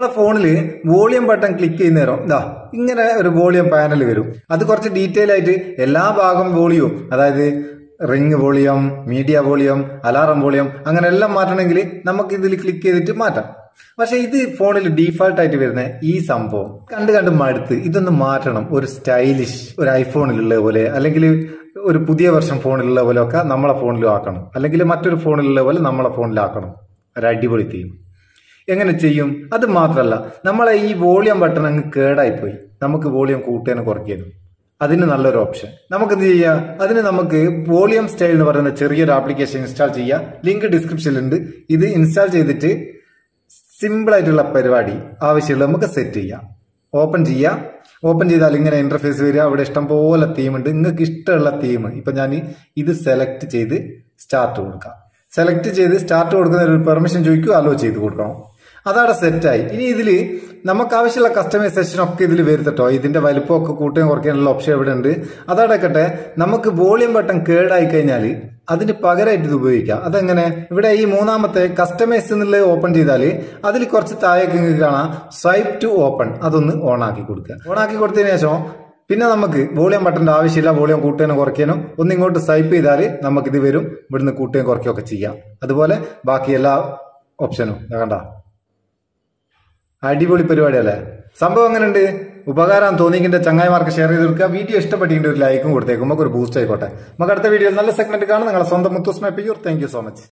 നമ്മളെ ഫോണിൽ volume button click ചെയ്യുന്ന നേരം ഇതാ ഇങ്ങനെ ഒരു വോളിയം പാനൽ വരും അത് കുറച്ച് ഡീറ്റെയിൽ ആയിട്ട് എല്ലാ ഭാഗം വോളിയവും അതായത് ring volume media volume alarm volume അങ്ങനെ എല്ലാം മാറ്റണമെങ്കിൽ നമുക്ക് ഇതിൽ ക്ലിക്ക് ചെയ്തിട്ട് മാറ്റാം പക്ഷെ ഇത് ഫോണിൽ ഡീഫാൾട്ട് ആയിട്ട് വരുന്ന ഈ സംഭവം കണ്ട് കണ്ട് മടുത്ത് ഇതൊന്ന് മാറ്റണം ഒരു സ്റ്റൈലിഷ് ഒരു ഐഫോണിലുള്ള പോലെ അല്ലെങ്കിൽ ഒരു പുതിയ വെർഷൻ ഫോണിലുള്ള പോലെ ഒക്കെ നമ്മളെ ഫോണിലും ആക്കണം അല്ലെങ്കിൽ മറ്റൊരു ഫോണിലുള്ള പോലെ നമ്മളെ ഫോണിലാക്കണം ഒരു അടിപൊളി തീം എങ്ങനെ ചെയ്യും അത് മാത്രമല്ല നമ്മളെ ഈ വോളിയം ബട്ടൺ അങ്ങ് കേടായി പോയി നമുക്ക് വോളിയം കൂട്ടാനും കുറയ്ക്കാനും അതിന് നല്ലൊരു ഓപ്ഷൻ നമുക്ക് എന്ത് ചെയ്യാം അതിന് നമുക്ക് വോളിയം സ്റ്റൈൽ എന്ന് പറയുന്ന ചെറിയൊരു ആപ്ലിക്കേഷൻ ഇൻസ്റ്റാൾ ചെയ്യാം ലിങ്ക് ഡിസ്ക്രിപ്ഷനിലുണ്ട് ഇത് ഇൻസ്റ്റാൾ ചെയ്തിട്ട് സിമ്പിൾ ആയിട്ടുള്ള പരിപാടി ആവശ്യമുള്ള നമുക്ക് സെറ്റ് ചെയ്യാം ഓപ്പൺ ചെയ്യാം ഓപ്പൺ ചെയ്താൽ ഇങ്ങനെ ഇന്റർഫേസ് വരിക അവിടെ ഇഷ്ടംപോലെ തീം ഉണ്ട് നിങ്ങൾക്ക് ഇഷ്ടമുള്ള തീം ഇപ്പൊ ഞാൻ ഇത് സെലക്ട് ചെയ്ത് സ്റ്റാർട്ട് കൊടുക്കാം സെലക്ട് ചെയ്ത് സ്റ്റാർട്ട് കൊടുക്കുന്ന ഒരു പെർമിഷൻ ചോദിക്കുക അലോ ചെയ്ത് കൊടുക്കണം അതവിടെ സെറ്റായി ഇനി ഇതിൽ നമുക്ക് ആവശ്യമുള്ള കസ്റ്റമൈസേഷൻ ഒക്കെ ഇതിൽ വരുത്തട്ടോ ഇതിന്റെ വലുപ്പമൊക്കെ കൂട്ടുകയും കുറയ്ക്കാനുള്ള ഓപ്ഷൻ ഇവിടെ ഉണ്ട് അതടക്കട്ടെ നമുക്ക് വോളിയം ബട്ടൺ കേടായി കഴിഞ്ഞാൽ അതിന് പകരമായിട്ട് ഇത് ഉപയോഗിക്കാം അതെങ്ങനെ ഇവിടെ ഈ മൂന്നാമത്തെ കസ്റ്റമൈസ് എന്നുള്ളത് ഓപ്പൺ ചെയ്താൽ അതിൽ കുറച്ച് താഴേക്ക് നിങ്ങൾക്ക് കാണാം സ്വൈപ്പ് ടു ഓപ്പൺ അതൊന്ന് ഓൺ ആക്കി കൊടുക്കുക ഓൺ ആക്കി കൊടുത്തതിന് ശേഷം പിന്നെ നമുക്ക് വോളിയം ബട്ടന്റെ ആവശ്യമില്ല വോളിയം കൂട്ടാനും കുറയ്ക്കാനും ഒന്ന് ഇങ്ങോട്ട് സ്വൈപ്പ് ചെയ്താൽ നമുക്കിത് വരും ഇവിടുന്ന് കൂട്ടുകയും കുറയ്ക്കുകയൊക്കെ ചെയ്യാം അതുപോലെ ബാക്കി എല്ലാ ഓപ്ഷനും ദാ കണ്ട അടിപൊളി പരിപാടിയല്ലേ സംഭവം എങ്ങനെയുണ്ട് ഉപകാരം തോന്നിക്കിന്റെ ചങ്ങായിമാർക്ക് ഷെയർ ചെയ്ത് കൊടുക്കുക വീഡിയോ ഇഷ്ടപ്പെട്ടിട്ട് ഒരു ലൈക്കും കൊടുത്തേക്കും നമുക്ക് ഒരു ബൂസ്റ്റ് ആയിക്കോട്ടെ നമുക്ക് അടുത്ത വീഡിയോയിൽ നല്ല സെഗ്മെന്റ് കാണാം നിങ്ങളെ സ്വന്തം മുത്തുസ്മ പിയൂർ താങ്ക് യു സോ മച്ച്